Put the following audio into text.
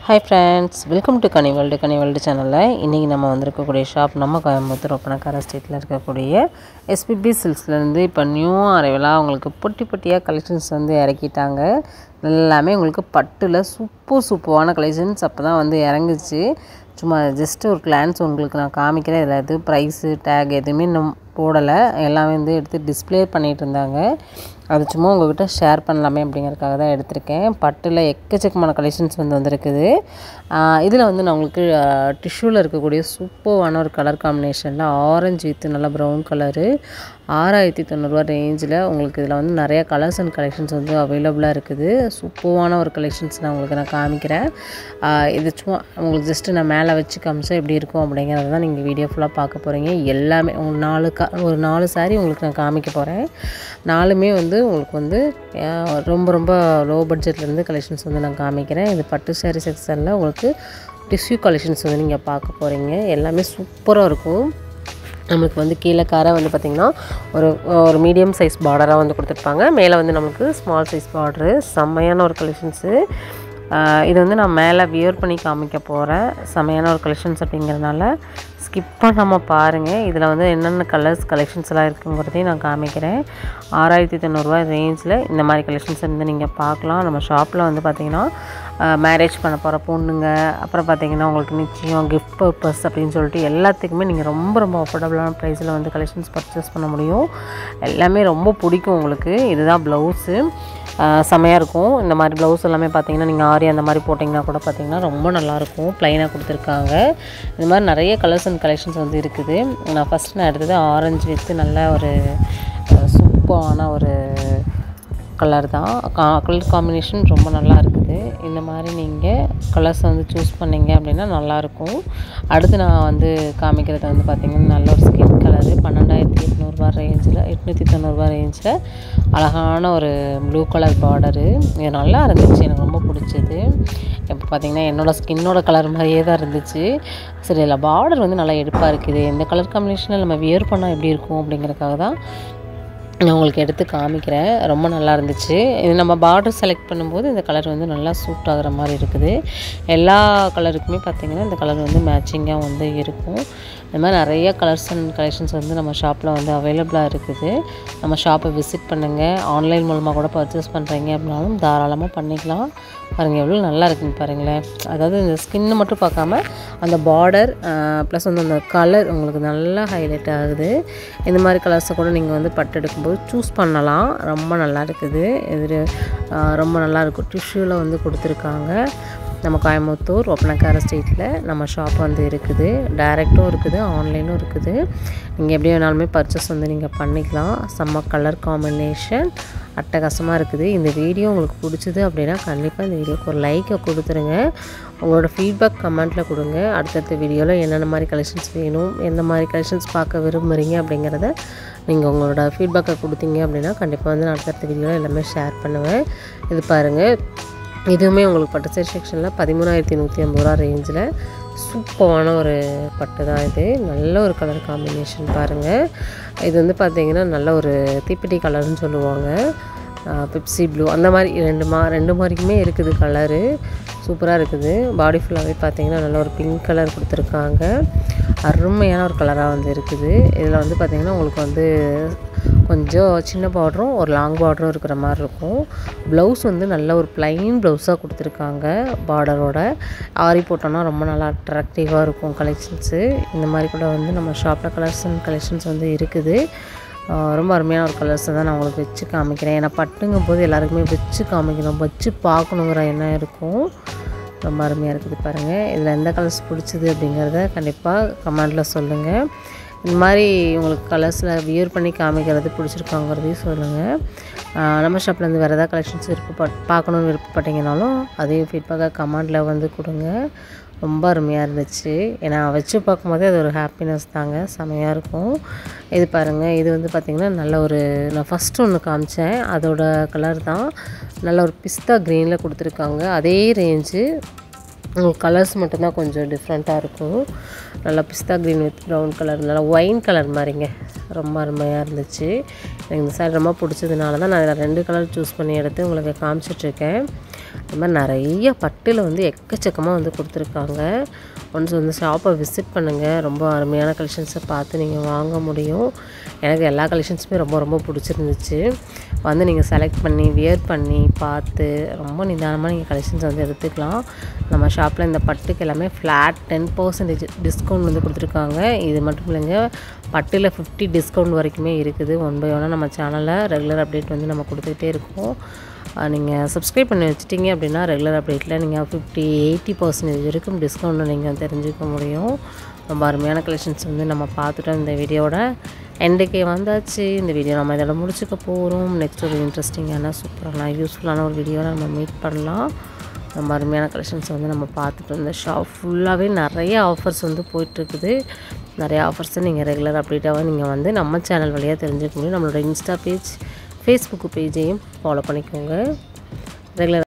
hi friends welcome to Kani world Kani world சேனலில் இன்றைக்கி நம்ம வந்திருக்கக்கூடிய ஷாப் நம்ம கோயம்புத்தூர் ஒப்பனக்கார ஸ்ட்ரீட்டில் இருக்கக்கூடிய எஸ்பிபி சில்க்ஸ்லேருந்து இப்போ நியூ அரைவலாக உங்களுக்கு பொட்டி பொட்டியாக கலெக்ஷன்ஸ் வந்து இறக்கிட்டாங்க எல்லாமே உங்களுக்கு பட்டில் சூப்பர் சூப்பரான கலெக்ஷன்ஸ் அப்போ தான் வந்து இறங்குச்சு சும்மா ஜஸ்ட் ஒரு கிளான்ஸ் உங்களுக்கு நான் காமிக்கிறேன் இதில் எது ப்ரைஸு டேக் எதுவுமே இன்னும் போடலை எல்லாமே வந்து எடுத்து டிஸ்ப்ளே பண்ணிகிட்டு இருந்தாங்க அது சும்மா உங்கள்கிட்ட ஷேர் பண்ணலாமே அப்படிங்கிறதுக்காக தான் எடுத்திருக்கேன் பட்டில் எக்கச்சக்கமான கலெக்ஷன்ஸ் வந்து வந்திருக்குது இதில் வந்து நான் உங்களுக்கு டிஷ்யூவில் இருக்கக்கூடிய சூப்பரான ஒரு கலர் காம்பினேஷனில் ஆரஞ்சு வித் நல்லா ப்ரௌன் கலரு ஆறாயிரத்தி தொண்ணூறுரூவா ரேஞ்சில் உங்களுக்கு இதில் வந்து நிறைய கலர்ஸ் அண்ட் கலெக்ஷன்ஸ் வந்து அவைலபிளாக இருக்குது சூப்பரான ஒரு கலெக்ஷன்ஸ் நான் உங்களுக்கு நான் காமிக்கிறேன் ஆஹ் இது சும்மா உங்களுக்கு ஜஸ்ட்டு நான் மேலே வச்சு காமிச்சா எப்படி இருக்கும் அப்படிங்கிறத தான் நீங்கள் வீடியோ ஃபுல்லாக பார்க்க போகிறீங்க எல்லாமே உங்களுக்கு நாலு கா ஒரு நாலு சாரி உங்களுக்கு நான் காமிக்க போகிறேன் நாலுமே வந்து உங்களுக்கு வந்து ஆஹ் ரொம்ப ரொம்ப லோ பட்ஜெட்லேருந்து கலெக்ஷன்ஸ் வந்து நான் காமிக்கிறேன் இது பட்டு சாரி செக்ஷனில் உங்களுக்கு டிஷ்யூ கலெக்ஷன்ஸ் வந்து நீங்கள் பார்க்க போகிறீங்க எல்லாமே சூப்பராக இருக்கும் நம்மளுக்கு வந்து கீழே காரை வந்து பார்த்திங்கன்னா ஒரு ஒரு மீடியம் சைஸ் பார்டராக வந்து கொடுத்துருப்பாங்க மேலே வந்து நம்மளுக்கு ஸ்மால் சைஸ் பார்டரு செம்மையான ஒரு கலெக்ஷன்ஸு இது வந்து நான் மேலே வியர் பண்ணி காமிக்க போகிறேன் செம்மையான ஒரு கலெக்ஷன்ஸ் அப்படிங்கிறதுனால ஸ்கிப் பண்ணாமல் பாருங்கள் இதில் வந்து என்னென்ன கலர்ஸ் கலெக்ஷன்ஸ் எல்லாம் இருக்குங்கிறதையும் நான் காமிக்கிறேன் ஆறாயிரத்தி தொண்ணூறுரூவா ரேஞ்சில் இந்த மாதிரி கலெக்ஷன்ஸ் வந்து நீங்கள் பார்க்கலாம் நம்ம ஷாப்பில் வந்து பார்த்திங்கன்னா மேரேஜ் பண்ண போகிற பொண்ணுங்க அப்புறம் பார்த்திங்கன்னா உங்களுக்கு நிச்சயம் கிஃப்ட் பர்பஸ் அப்படின்னு சொல்லிட்டு எல்லாத்துக்குமே நீங்கள் ரொம்ப ரொம்ப அஃபோர்டபுளான ப்ரைஸில் வந்து கலெக்ஷன்ஸ் பர்ச்சேஸ் பண்ண முடியும் எல்லாமே ரொம்ப பிடிக்கும் உங்களுக்கு இதுதான் ப்ளவுஸு செமையாக இருக்கும் இந்த மாதிரி ப்ளவுஸ் எல்லாமே பார்த்தீங்கன்னா நீங்கள் ஆரி அந்த மாதிரி போட்டிங்கன்னா கூட பார்த்தீங்கன்னா ரொம்ப நல்லாயிருக்கும் ப்ளைனாக கொடுத்துருக்காங்க இந்த மாதிரி நிறைய கலர்ஸ் அண்ட் கலெக்ஷன்ஸ் வந்து இருக்குது நான் ஃபஸ்ட் நான் எடுத்தது ஆரஞ்சு வித்து நல்ல ஒரு சூப்பரான ஒரு கலர் தான் கா கலர் காம்பினேஷன் ரொம்ப நல்லா இருக்குது இந்த மாதிரி நீங்கள் கலர்ஸ் வந்து சூஸ் பண்ணிங்க அப்படின்னா நல்லாயிருக்கும் அடுத்து நான் வந்து காமிக்கிறது வந்து பார்த்திங்கன்னா நல்ல ஒரு ஸ்கின் கலரு பன்னெண்டாயிரத்தி எட்நூறுபா ரேஞ்சில் எட்நூற்றி தொண்ணூறுபா ரேஞ்சில் அழகான ஒரு ப்ளூ கலர் பார்டரு இது நல்லா இருந்துச்சு எனக்கு ரொம்ப பிடிச்சது இப்போ பார்த்திங்கன்னா என்னோடய ஸ்கின்னோட கலர் மாதிரியே தான் இருந்துச்சு சரி இல்லை பார்டர் வந்து நல்லா எடுப்பாக இருக்குது இந்த கலர் காம்பினேஷனில் நம்ம வியர் பண்ணால் எப்படி இருக்கும் அப்படிங்கிறதுக்காக தான் நான் உங்களுக்கு எடுத்து காமிக்கிறேன் ரொம்ப நல்லா இருந்துச்சு இது நம்ம பார்டர் செலக்ட் பண்ணும்போது இந்த கலர் வந்து நல்லா சூட் ஆகிற மாதிரி இருக்குது எல்லா கலருக்குமே பார்த்திங்கன்னா இந்த கலர் வந்து மேட்சிங்காக வந்து இருக்கும் இந்த மாதிரி நிறைய கலர்ஸ் அண்ட் கலெக்ஷன்ஸ் வந்து நம்ம ஷாப்பில் வந்து அவைலபிளாக இருக்குது நம்ம ஷாப்பை விசிட் பண்ணுங்கள் ஆன்லைன் மூலமாக கூட பர்ச்சேஸ் பண்ணுறீங்க அப்படின்னாலும் தாராளமாக பண்ணிக்கலாம் பாருங்கள் எவ்வளோ நல்லா இருக்குன்னு பாருங்களேன் அதாவது இந்த ஸ்கின்னு மட்டும் பார்க்காம அந்த பார்டர் ப்ளஸ் வந்து அந்த கலர் உங்களுக்கு நல்லா ஹைலைட் ஆகுது இந்த மாதிரி கலர்ஸை கூட நீங்கள் வந்து பட்டு எடுக்கும்போது சூஸ் பண்ணலாம் ரொம்ப நல்லா இருக்குது இது ரொம்ப நல்லா இருக்கும் டிஷ்யூவில் வந்து கொடுத்துருக்காங்க நம்ம கோயம்புத்தூர் ஒப்பனக்கார ஸ்ட்ரீட்டில் நம்ம ஷாப் வந்து இருக்குது டைரெக்டும் இருக்குது ஆன்லைனும் இருக்குது நீங்கள் எப்படி வேணாலுமே பர்ச்சேஸ் வந்து நீங்கள் பண்ணிக்கலாம் செம்ம கலர் காம்பினேஷன் அட்டகாசமாக இருக்குது இந்த வீடியோ உங்களுக்கு பிடிச்சது அப்படின்னா கண்டிப்பாக இந்த வீடியோக்கு ஒரு லைக்கை கொடுத்துருங்க உங்களோட ஃபீட்பேக் கமெண்ட்டில் கொடுங்க அடுத்தடுத்த வீடியோவில் என்னென்ன மாதிரி கலெக்ஷன்ஸ் வேணும் எந்த மாதிரி கலெக்ஷன்ஸ் பார்க்க விரும்புகிறீங்க அப்படிங்கிறத நீங்கள் உங்களோட ஃபீட்பேக்கை கொடுத்தீங்க அப்படின்னா கண்டிப்பாக வந்து நான் அடுத்தடுத்த வீடியோவில் எல்லாமே ஷேர் பண்ணுவேன் இது பாருங்கள் இதுவுமே உங்களுக்கு பட்டு சேர் செக்ஷனில் பதிமூணாயிரத்தி நூற்றி ஐம்பது ரூபா ரேஞ்சில் சூப்பரான ஒரு பட்டு தான் இது நல்ல ஒரு கலர் காம்பினேஷன் பாருங்கள் இது வந்து பார்த்திங்கன்னா நல்ல ஒரு தீப்பெட்டி கலர்னு சொல்லுவாங்க பெப்சி ப்ளூ அந்த மாதிரி ரெண்டு மா ரெண்டு மாதிரிக்குமே இருக்குது கலரு சூப்பராக இருக்குது பாடி ஃபுல்லாகவே பார்த்தீங்கன்னா நல்ல ஒரு பிங்க் கலர் கொடுத்துருக்காங்க அருமையான ஒரு கலராக வந்து இருக்குது இதில் வந்து பார்த்திங்கன்னா உங்களுக்கு வந்து கொஞ்சம் சின்ன பார்டரும் ஒரு லாங் பார்டரும் இருக்கிற மாதிரி இருக்கும் ப்ளவுஸ் வந்து நல்ல ஒரு ப்ளைன் ப்ளவுஸாக கொடுத்துருக்காங்க பார்டரோட ஆரி போட்டோன்னா ரொம்ப நல்லா அட்ராக்டிவாக இருக்கும் கலெக்ஷன்ஸு இந்த மாதிரி கூட வந்து நம்ம ஷாப்பில் கலர்ஸ் அண்ட் கலெக்ஷன்ஸ் வந்து இருக்குது ரொம்ப அருமையான ஒரு கலர்ஸை தான் நான் உங்களுக்கு வச்சு காமிக்கிறேன் ஏன்னா பட்டுங்கும் போது எல்லாருக்குமே வச்சு காமிக்கணும் வச்சு பார்க்கணுங்கிற எண்ணம் இருக்கும் ரொம்ப அருமையாக இருக்குது பாருங்கள் இதில் எந்த கலர்ஸ் பிடிச்சிது அப்படிங்கிறத கண்டிப்பாக கமெண்டில் சொல்லுங்கள் இந்த மாதிரி உங்களுக்கு கலர்ஸில் வியர் பண்ணி காமிக்கிறது பிடிச்சிருக்காங்கிறதையும் சொல்லுங்கள் நம்ம ஷாப்லேருந்து வேறு ஏதாவது கலெக்ஷன்ஸ் விருப்பப்பட் பார்க்கணுன்னு விருப்பப்பட்டீங்கனாலும் அதையும் ஃபீட்பேக்காக கமெண்டில் வந்து கொடுங்க ரொம்ப அருமையாக இருந்துச்சு ஏன்னா வச்சு பார்க்கும்போதே அது ஒரு ஹாப்பினஸ் தாங்க செமையாக இருக்கும் இது பாருங்கள் இது வந்து பார்த்திங்கன்னா நல்ல ஒரு நான் ஃபஸ்ட்டு ஒன்று காமிச்சேன் அதோட கலர் தான் நல்ல ஒரு பிஸ்தா க்ரீனில் கொடுத்துருக்காங்க அதே ரேஞ்சு கலர்ஸ் மட்டும்தான் கொஞ்சம் டிஃப்ரெண்ட்டாக இருக்கும் நல்லா பிஸ்தா க்ரீன் வித் ப்ரௌன் கலர் நல்லா ஒயின் கலர் மாதிரிங்க ரொம்ப அருமையாக இருந்துச்சு எனக்கு இந்த சைடு ரொம்ப பிடிச்சதுனால தான் நான் இதில் ரெண்டு கலர் சூஸ் பண்ணி எடுத்து உங்களுக்கு காமிச்சிட்ருக்கேன் இந்த மாதிரி நிறைய பட்டில் வந்து எக்கச்சக்கமாக வந்து கொடுத்துருக்காங்க ஒன்ஸ் வந்து ஷாப்பை விசிட் பண்ணுங்கள் ரொம்ப அருமையான கலெக்ஷன்ஸை பார்த்து நீங்கள் வாங்க முடியும் எனக்கு எல்லா கலெக்ஷன்ஸுமே ரொம்ப ரொம்ப பிடிச்சிருந்துச்சு வந்து நீங்கள் செலக்ட் பண்ணி வியர் பண்ணி பார்த்து ரொம்ப நிதானமாக நீங்கள் கலெக்ஷன்ஸ் வந்து எடுத்துக்கலாம் நம்ம ஷாப்பில் இந்த பட்டுக்கு எல்லாமே ஃப்ளாட் டென் பர்சன்டேஜ் டிஸ்கவுண்ட் வந்து கொடுத்துருக்காங்க இது மட்டும் இல்லைங்க பட்டில் ஃபிஃப்டி டிஸ்கவுண்ட் வரைக்குமே இருக்குது ஒன் பை ஒன்னாக நம்ம சேனலில் ரெகுலர் அப்டேட் வந்து நம்ம கொடுத்துக்கிட்டே இருக்கோம் நீங்கள் சப்ஸ்கிரைப் பண்ணி வச்சிட்டிங்க அப்படின்னா ரெகுலர் அப்டேட்டில் நீங்கள் ஃபிஃப்டி எயிட்டி பர்சன்டேஜ் வரைக்கும் டிஸ்கவுண்ட் நீங்கள் தெரிஞ்சுக்க முடியும் ரொம்ப அருமையான கலெக்ஷன்ஸ் வந்து நம்ம பார்த்துட்டோம் இந்த வீடியோட எண்டுக்கே வந்தாச்சு இந்த வீடியோ நம்ம இதோட முடிச்சுக்க போகிறோம் நெக்ஸ்ட் ஒரு இன்ட்ரெஸ்டிங்கான சூப்பரான யூஸ்ஃபுல்லான ஒரு வீடியோவில் நம்ம மீட் பண்ணலாம் ரொம்ப அருமையான கலெக்ஷன்ஸ் வந்து நம்ம பார்த்துட்டு இந்த ஷாப் ஃபுல்லாகவே நிறைய ஆஃபர்ஸ் வந்து போயிட்டுருக்குது நிறைய ஆஃபர்ஸை நீங்கள் ரெகுலர் அப்டேட்டாக நீங்கள் வந்து நம்ம சேனல் வழியாக தெரிஞ்சுக்க முடியும் நம்மளோட இன்ஸ்டா பேஜ் ஃபேஸ்புக்கு பேஜையும் ஃபாலோ பண்ணிக்கோங்க ரெகுலர்